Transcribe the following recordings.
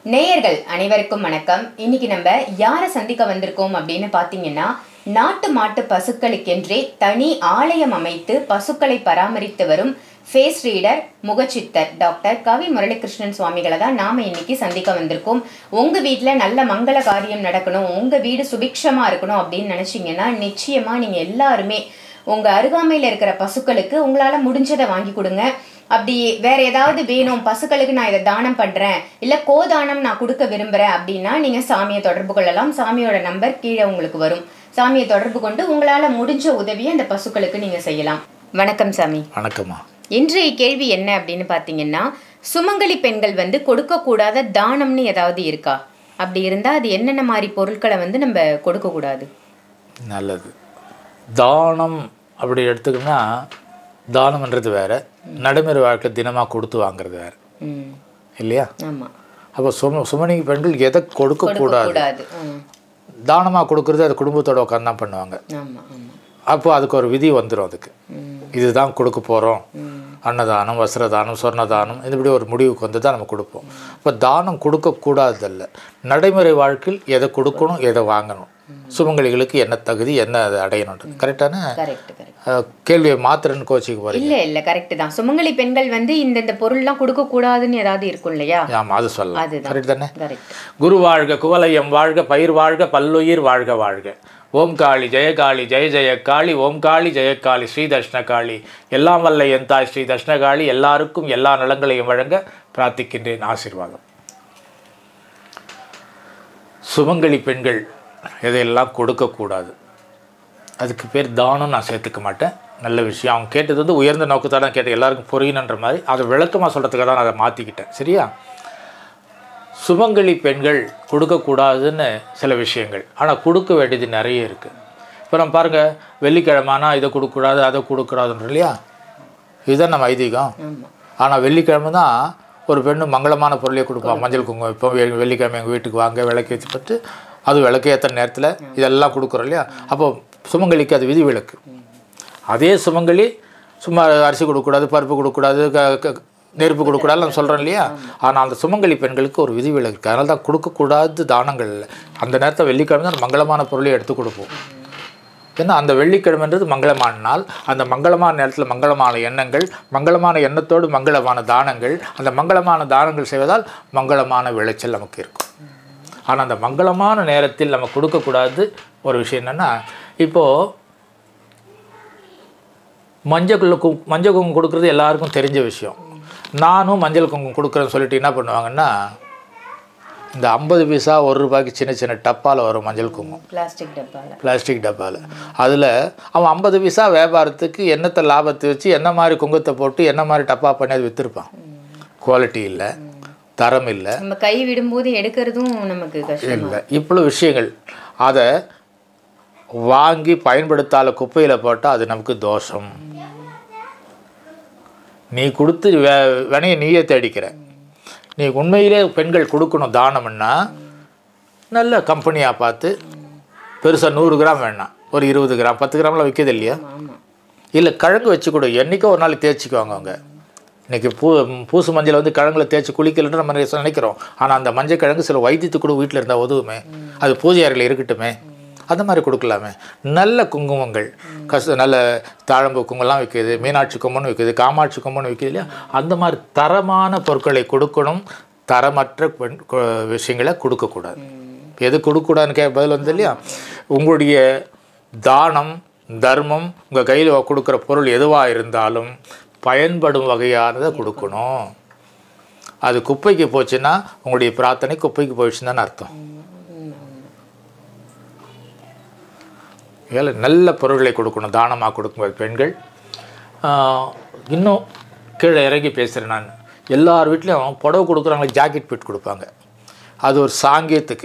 நேயர்கள் அனைவருக்கும் வணக்கம் இன்னைக்கு நம்ம யாரை சந்திக்க வந்திருக்கோம் அப்படின்னு பார்த்தீங்கன்னா நாட்டு மாட்டு பசுக்களுக்கென்றே தனி ஆலயம் அமைத்து பசுக்களை பராமரித்து வரும் ஃபேஸ் ரீடர் முகச்சித்தர் டாக்டர் கவி முரளிகிருஷ்ணன் சுவாமிகளை தான் நாம இன்னைக்கு சந்திக்க வந்திருக்கோம் உங்க வீட்டில் நல்ல மங்கள காரியம் நடக்கணும் உங்க வீடு சுபிக்ஷமா இருக்கணும் அப்படின்னு நினைச்சீங்கன்னா நிச்சயமா நீங்க எல்லாருமே உங்க அருகாமையில் இருக்கிற பசுக்களுக்கு உங்களால முடிஞ்சதை வாங்கி கொடுங்க அப்படி வேற ஏதாவது வேணும் பசுக்களுக்கு நான் இதை தானம் பண்றேன் இல்ல கோதானம் நான் கொடுக்க விரும்புறேன் அப்படின்னா நீங்க சாமியை தொடர்பு கொள்ளலாம் சாமியோட நம்பர் கீழே உங்களுக்கு வரும் சாமியை தொடர்பு கொண்டு உங்களால முடிஞ்ச உதவியை அந்த பசுக்களுக்கு நீங்க செய்யலாம் வணக்கம் சாமி வணக்கம்மா இன்றைய கேள்வி என்ன அப்படின்னு பார்த்தீங்கன்னா சுமங்கலி பெண்கள் வந்து கொடுக்கக்கூடாத தானம்னு ஏதாவது இருக்கா அப்படி இருந்தால் அது என்னென்ன மாதிரி பொருட்களை வந்து நம்ம கொடுக்கக்கூடாது நல்லது தானம் அப்படி எடுத்துக்கணும்னா தானம்ன்றது வேற நடைமுறை வாழ்க்கை தினமாக கொடுத்து வாங்குறது வேற ம் இல்லையா ஆமாம் அப்போ சும சுமணி பெண்கள் எதை கொடுக்கக்கூடாது கூடாது ம் தானமாக கொடுக்கறது அது குடும்பத்தோட உட்காந்து தான் பண்ணுவாங்க ஆமாம் ஆமாம் அப்போ அதுக்கு ஒரு விதி வந்துடும் அதுக்கு ம் இதுதான் கொடுக்க போகிறோம் ம் அன்னதானம் வஸ்திரதானம் சொர்ணதானம் இப்படி ஒரு முடிவுக்கு வந்து தான் நம்ம கொடுப்போம் இப்போ தானம் கொடுக்கக்கூடாதல்ல நடைமுறை வாழ்க்கையில் எதை கொடுக்கணும் எதை வாங்கணும் சுமங்கலிகளுக்கு என்ன தகுதி என்ன அதை அடையணும் கரெக்டான கரெக்ட் கரெக்ட் அஹ், கேள்வியை மாத்திரன்னு கோச்சிக்க போகிறீங்க இல்ல இல்ல கரெக்ட் தான் சுமங்கலி பெண்கள் வந்து இந்த இந்த பொருள்லாம் கொடுக்க கூடாதுன்னு ஏதாவது இருக்கும் இல்லையா ஆமாம் அது சொல்லலாம் அதுதான். கரெக்ட் தானே கரெக்ட் குரு வாழ்க குவலயம் வாழ்க பயிர் வாழ்க பல்லுயிர் வாழ்க வாழ்க ஓம் காளி ஜெயகாளி ஜெய ஜெய காளி ஓம் காளி ஜெயகாளி ஸ்ரீ தட்சிணகாளி எல்லாம் வல்ல என் தாய் ஸ்ரீ தட்சிணகாளி எல்லாருக்கும் எல்லா நலங்களையும் வழங்க பிரார்த்திக்கின்றேன் ஆசீர்வாதம் சுமங்கலி பெண்கள் எதையெல்லாம் கொடுக்கக்கூடாது அதுக்கு பேர் தானம் நான் சேர்த்துக்க மாட்டேன் நல்ல விஷயம் அவங்க கேட்டது வந்து உயர்ந்த நோக்கத்தோட தான் கேட்டேன் எல்லாருக்கும் புரியணுன்ற மாதிரி அதை விளக்கமாக சொல்கிறதுக்காக தான் நான் அதை மாற்றிக்கிட்டேன் சரியா சுமங்கலி பெண்கள் கொடுக்கக்கூடாதுன்னு சில விஷயங்கள் ஆனால் கொடுக்க வேண்டியது நிறைய இருக்குது இப்போ நம்ம பாருங்கள் வெள்ளிக்கிழமானா இதை கொடுக்கக்கூடாது அதை கொடுக்கக்கூடாதுன்ற இல்லையா இதுதான் நம்ம ஐதீகம் ஆமா ஆனால் வெள்ளிக்கிழமை தான் ஒரு பெண்ணு மங்களமான பொருளையே கொடுப்பான் மஞ்சள் குங்குமம் இப்போ வெ- வெள்ளிக்கிழமை எங்கள் வீட்டுக்கு வாங்க விளக்கு ஏற்றிப்பட்டு அது விளக்கு ஏற்றுற நேரத்தில் இதெல்லாம் கொடுக்குறோம் இல்லையா அப்போ சுமங்கலிக்கு அது விதி விளக்கு அதே சுமங்கலி சும்மா அரிசி கொடுக்கக்கூடாது பருப்பு கொடுக்கக்கூடாது க க- நெருப்பு கொடுக்கக்கூடாது நம்ம சொல்கிறோம் இல்லையா ஆனால் அந்த சுமங்கலி பெண்களுக்கு ஒரு விதி விலக்கு இருக்குது அதனால தான் கொடுக்கக்கூடாது தானங்கள் இல்லை அந்த நேரத்தை வெள்ளிக்கிழமை தான் மங்களமான பொருளை எடுத்து கொடுப்போம் ஏன்னா அந்த வெள்ளிக்கிழமைன்றது மங்களமான நாள் அந்த மங்களமான நேரத்தில் மங்களமான எண்ணங்கள் மங்களமான எண்ணத்தோடு மங்களமான தானங்கள் அந்த மங்களமான தானங்கள் செய்வதால் மங்களமான விளைச்சல் நமக்கு இருக்கும் ஆனால் அந்த மங்களமான நேரத்தில் நம்ம கொடுக்கக்கூடாது ஒரு விஷயம் என்னென்னா இப்போது மஞ்சள் கு மஞ்சள் குங்குமம் கொடுக்குறது எல்லாருக்கும் தெரிஞ்ச விஷயம் நானும் மஞ்சள் குங்குமம் கொடுக்குறேன்னு சொல்லிட்டு என்ன பண்ணுவாங்கன்னா இந்த ஐம்பது பைசா ஒரு ரூபாய்க்கு சின்ன சின்ன டப்பாவில் வரும் மஞ்சள் குங்குமம் பிளாஸ்டிக் டப்பால பிளாஸ்டிக் டப்பாவில் அதில் அவன் ஐம்பது பைசா வியாபாரத்துக்கு என்னத்தை லாபத்தை வச்சு என்ன மாதிரி குங்குமத்தை போட்டு என்ன மாதிரி டப்பா பண்ணி அது விற்றுருப்பான் குவாலிட்டி இல்லை தரம் இல்லை நம்ம கை விடும்போது எடுக்கிறதும் நமக்கு கஷ்டம் இல்லை இவ்வளோ விஷயங்கள் அதை வாங்கி பயன்படுத்தாத குப்பையில் போட்டால் அது நமக்கு தோஷம் நீ கொடுத்து வே வினையை நீயே தேடிக்கிற நீ உண்மையிலே பெண்கள் கொடுக்கணும் தானம்னா நல்ல கம்பெனியாக பார்த்து பெருசாக நூறு கிராம் வேணாம் ஒரு இருபது கிராம் பத்து கிராமில் விற்கிது இல்லையா ஆமா இல்லை கிழங்கு வச்சு கொடு என்றைக்கோ ஒரு நாள் தேய்ச்சிக்குவாங்க அவங்க இன்றைக்கி பூ பூசு மஞ்சள் வந்து கிழங்குல தேய்ச்சி குளிக்கலன்னு நம்ம நிறைய நினைக்கிறோம் ஆனால் அந்த மஞ்சள் கிழங்கு சில வைத்தியத்துக்கு கூட வீட்டில் இருந்தால் உதவுமே அது பூஜை அறையில் இருக்கட்டுமே அந்த மாதிரி கொடுக்கலாமே நல்ல குங்குமங்கள் கச நல்ல தாழம்பு குங்குமம்லாம் விற்கிது மீனாட்சி குங்குமம்னு விற்கிது காமாட்சி குங்குமம்னு விற்கிது இல்லையா அந்த மாதிரி தரமான பொருட்களை கொடுக்கணும் தரமற்ற பெண் கு- விஷயங்களை கொடுக்கக்கூடாது எது கொடுக்கக்கூடாதுன்னு கே பதில் வந்து இல்லையா உங்களுடைய தானம் தர்மம் உங்கள் கையில் கொடுக்குற பொருள் எதுவாக இருந்தாலும் பயன்படும் வகையானதை கொடுக்கணும் அது குப்பைக்கு போச்சுன்னா உங்களுடைய பிரார்த்தனை குப்பைக்கு போயிடுச்சுன்னு தானே அர்த்தம் ஏழை நல்ல பொருட்களை கொடுக்கணும் தானமாக கொடுக்கும்போது பெண்கள் ஆஹ், இன்னும் கீழே இறங்கி பேசுகிறேன் நான் எல்லார் வீட்லேயும் புடவை கொடுக்குறாங்களே ஜாக்கெட் பிட் கொடுப்பாங்க அது ஒரு சாங்கியத்துக்கு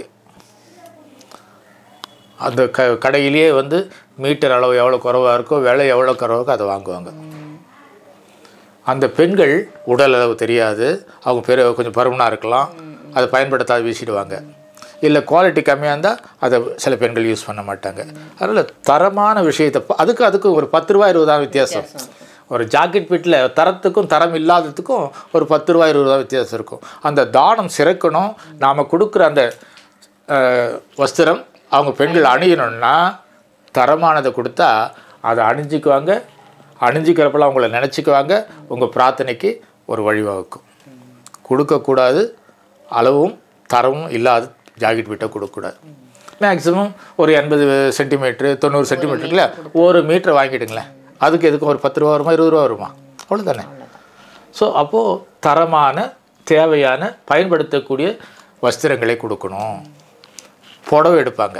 அந்த க கடையிலேயே வந்து மீட்டர் அளவு எவ்வளோ குறைவாக இருக்கோ விலை எவ்வளோ குறைவாக இருக்கோ அதை வாங்குவாங்க அந்த பெண்கள் உடல் அளவு தெரியாது அவங்க பெரிய கொஞ்சம் பருமனாக இருக்கலாம் அதை பயன்படுத்தாத வீசிடுவாங்க இல்லை குவாலிட்டி கம்மியாக இருந்தால் அதை சில பெண்கள் யூஸ் பண்ண மாட்டாங்க அதனால் தரமான விஷயத்தை ப- அதுக்கு அதுக்கு ஒரு பத்து ரூபா இருபதாயிரம் வித்தியாசம் ஒரு ஜாக்கெட் பிட்டில் தரத்துக்கும் தரம் இல்லாததுக்கும் ஒரு பத்து ரூபா இருபது ரூபா வித்தியாசம் இருக்கும் அந்த தானம் சிறக்கணும் நாம் கொடுக்குற அந்த அஹ், வஸ்திரம் அவங்க பெண்கள் அணியணும்னா தரமானதை கொடுத்தா அதை அணிஞ்சிக்குவாங்க அணிஞ்சிக்கிறப்பெல்லாம் அவங்கள நினச்சிக்குவாங்க உங்கள் பிரார்த்தனைக்கு ஒரு வழிவகுக்கும் கொடுக்கக்கூடாது அளவும் தரமும் இல்லாத ஜாக்கெட் பிட்டை கொடுக்கக்கூடாது மேக்ஸிமம் ஒரு எண்பது சென்டிமீட்ரு தொண்ணூறு சென்டிமீட்டருக்குல ஒரு மீட்டர் வாங்கிடுங்களேன் அதுக்கு எதுக்கும் ஒரு பத்து ரூபா வருமா இருபது ரூபா வருமா அவ்வளோதானே ஸோ அப்போது தரமான தேவையான பயன்படுத்தக்கூடிய வஸ்திரங்களை கொடுக்கணும் புடவை எடுப்பாங்க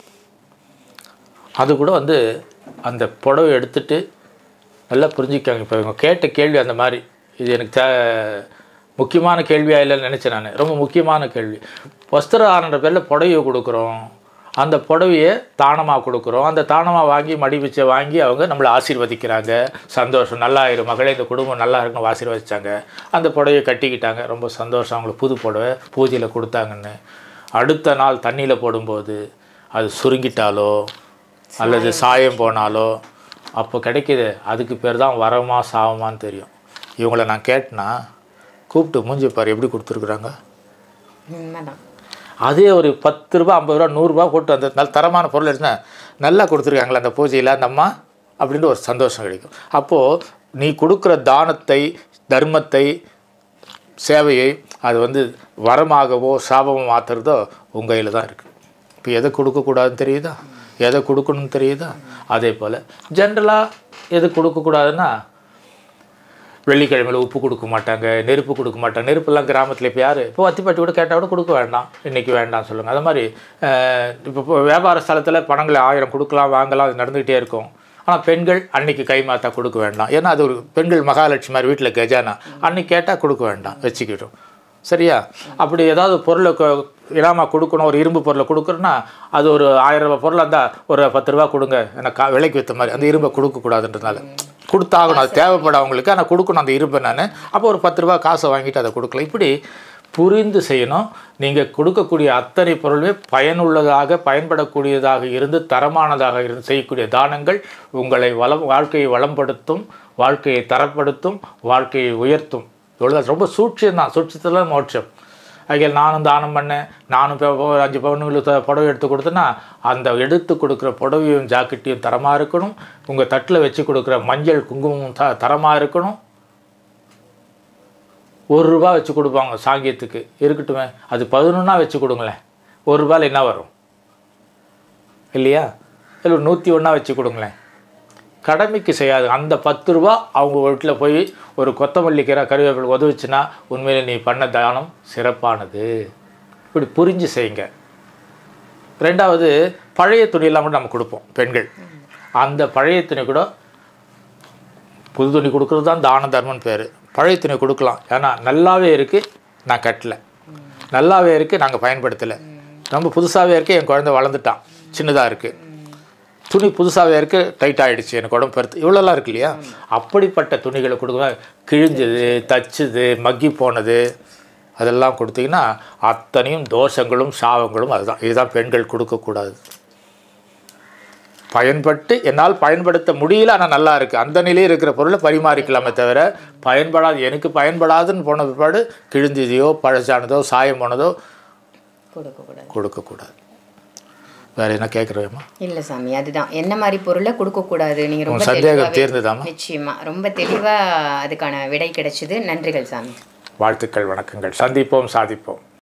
அது கூட வந்து அந்த புடவை எடுத்துட்டு நல்லா புரிஞ்சுக்காங்க இப்போ இவங்க கேட்ட கேள்வி அந்த மாதிரி இது எனக்கு தே முக்கியமான கேள்வியாக இல்லைன்னு நினச்சேன் நான் ரொம்ப முக்கியமான கேள்வி வஸ்திர ஆனன்ற பேரில் புடவையை கொடுக்குறோம் அந்த புடவையை தானமாக கொடுக்குறோம் அந்த தானமாக வாங்கி மடி பிச்சை வாங்கி அவங்க நம்மளை ஆசீர்வதிக்கிறாங்க சந்தோஷம் நல்லா இரு மகளே இந்த குடும்பம் நல்லா இருக்குன்னு ஆசீர்வதிச்சாங்க அந்த புடவையை கட்டிக்கிட்டாங்க ரொம்ப சந்தோஷம் அவங்களுக்கு புது புடவை பூஜையில் கொடுத்தாங்கன்னு அடுத்த நாள் தண்ணியில் போடும்போது அது சுருங்கிட்டாலோ அல்லது சாயம் போனாலோ அப்போ கிடைக்கிது அதுக்கு பேர் தான் வரமா சாவமான்னு தெரியும் இவங்கள நான் கேட்டேன்னா கூப்பிட்டு மூஞ்சி பாரு எப்படி கொடுத்துருக்குறாங்க உண்மைதான் அதே ஒரு பத்து ரூபா ஐம்பது ரூபா நூறுரூபா போட்டு அந்த நல்ல தரமான பொருள் எடுத்தா நல்லா கொடுத்துருக்காங்களா அந்த பூஜையில் அந்த அம்மா அப்படின்ட்டு ஒரு சந்தோஷம் கிடைக்கும் அப்போது நீ கொடுக்குற தானத்தை தர்மத்தை சேவையை அது வந்து வரமாகவோ சாபமோ மாற்றுறதோ உங்கள் கையில் தான் இருக்குது இப்போ எதை கொடுக்கக்கூடாதுன்னு தெரியுதா எதை கொடுக்கணும்னு தெரியுதா அதே போல் ஜென்ரலாக எது கொடுக்கக்கூடாதுன்னா வெள்ளிக்கிழமையில் உப்பு கொடுக்க மாட்டாங்க நெருப்பு கொடுக்க மாட்டாங்க நெருப்புலாம் கிராமத்தில் இப்போ யார் இப்போ அத்திப்பாட்டி கூட கேட்டால் கூட கொடுக்க வேண்டாம் இன்றைக்கி வேண்டாம் சொல்லுங்கள் அது மாதிரி அஹ், இப்போ இப்போ வியாபார ஸ்தலத்தில் பணங்களை ஆயிரம் கொடுக்கலாம் வாங்கலாம் அது நடந்துக்கிட்டே இருக்கும் ஆனால் பெண்கள் அன்னைக்கு கை மாத்தா கொடுக்க வேண்டாம் ஏன்னா அது ஒரு பெண்கள் மகாலட்சுமி மாதிரி வீட்டில் கஜானா அன்னைக்கு கேட்டால் கொடுக்க வேண்டாம் வச்சுக்கிட்டோம் சரியா அப்படி ஏதாவது பொருளை கொ- இனாமா கொடுக்கணும் ஒரு இரும்பு பொருளை கொடுக்குறோன்னா அது ஒரு ஆயிரம் ரூபாய் பொருளாக இருந்தால் ஒரு பத்து ரூபா கொடுங்க எனக்கு கா விலைக்கு விற்ற மாதிரி அந்த இரும்பை கொடுக்கக்கூடாதுன்றதுனால கொடுத்தாகணும் அது தேவைப்படும் அவங்களுக்கு ஆனால் கொடுக்கணும் அந்த இருப்பை நான் அப்போ ஒரு பத்து ரூபா காசை வாங்கிட்டு அதை கொடுக்கலாம் இப்படி புரிந்து செய்யணும் நீங்கள் கொடுக்கக்கூடிய அத்தனை பொருளுமே பயனுள்ளதாக பயன்படக்கூடியதாக இருந்து தரமானதாக இருந்து செய்யக்கூடிய தானங்கள் உங்களை வளம் வாழ்க்கையை வளம்படுத்தும் வாழ்க்கையை தரப்படுத்தும் வாழ்க்கையை உயர்த்தும் இவ்வளோதான் ரொம்ப சூட்சியம் தான் சூட்சத்தில் மோட்சம் அதில் நானும் தானம் பண்ணேன் நானும் இப்போ ஒரு அஞ்சு பவுனுங்களுக்கு த- புடவை எடுத்து கொடுத்தேன்னா அந்த எடுத்து கொடுக்குற புடவையும் ஜாக்கெட்டையும் தரமாக இருக்கணும் உங்கள் தட்டில் வச்சு கொடுக்குற மஞ்சள் குங்குமம் த தரமாக இருக்கணும் ஒரு ரூபா வச்சு கொடுப்பாங்க சாங்கியத்துக்கு இருக்கட்டுமே அது பதினொன்றா வச்சு கொடுங்களேன் ஒரு ரூபாயில் என்ன வரும் இல்லையா இல்லை ஒரு நூற்றி ஒன்றா வச்சு கொடுங்களேன் கடமைக்கு செய்யாது அந்த பத்து ரூபா அவங்க வீட்டில் போய் ஒரு கொத்தமல்லி கீரை கருவேப்பிலை உதவுச்சுன்னா உண்மையிலே நீ பண்ண தானம் சிறப்பானது இப்படி புரிஞ்சு செய்யுங்க ரெண்டாவது பழைய துணியெல்லாம் கூட நம்ம கொடுப்போம் பெண்கள் அந்த பழைய துணி கூட புது துணி கொடுக்குறது தான் தான தர்மம்னு பேர் பழைய துணி கொடுக்கலாம் ஏன்னா நல்லாவே இருக்குது நான் கட்டல நல்லாவே இருக்குது நாங்கள் பயன்படுத்தலை ரொம்ப புதுசாகவே இருக்குது என் குழந்தை வளர்ந்துட்டான் சின்னதாக இருக்குது துணி புதுசாகவே இருக்குது டைட் ஆகிடுச்சு எனக்கு உடம்பு பெருத்து இவ்வளோலாம் இருக்கு இல்லையா அப்படிப்பட்ட துணிகளை கொடுக்கும்போது கிழிஞ்சது தச்சுது மக்கி போனது அதெல்லாம் கொடுத்தீங்கன்னா அத்தனையும் தோஷங்களும் சாபங்களும் அதுதான் இதுதான் பெண்கள் கொடுக்கக்கூடாது பயன்பட்டு என்னால் பயன்படுத்த முடியல ஆனால் நல்லா இருக்குது அந்த நிலையில் இருக்கிற பொருளை பரிமாறிக்கலாமே தவிர பயன்படாது எனக்கு பயன்படாதுன்னு போன பிற்பாடு கிழிஞ்சதையோ பழசானதோ சாயம் போனதோ கொடுக்கக்கூடாது கொடுக்கக்கூடாது வேறு என்ன கேட்குறேம்மா இல்ல சாமி அதுதான் என்ன மாதிரி பொருளை கொடுக்க கூடாது நீங்க ரொம்ப உன் சந்தேகம் தெளிவாவே- தீர்ந்ததாம்மா நிச்சயமா ரொம்ப தெளிவா அதுக்கான விடை கிடைச்சது நன்றிகள் சாமி வாழ்த்துக்கள் வணக்கங்கள் சந்திப்போம் சாதிப்போம்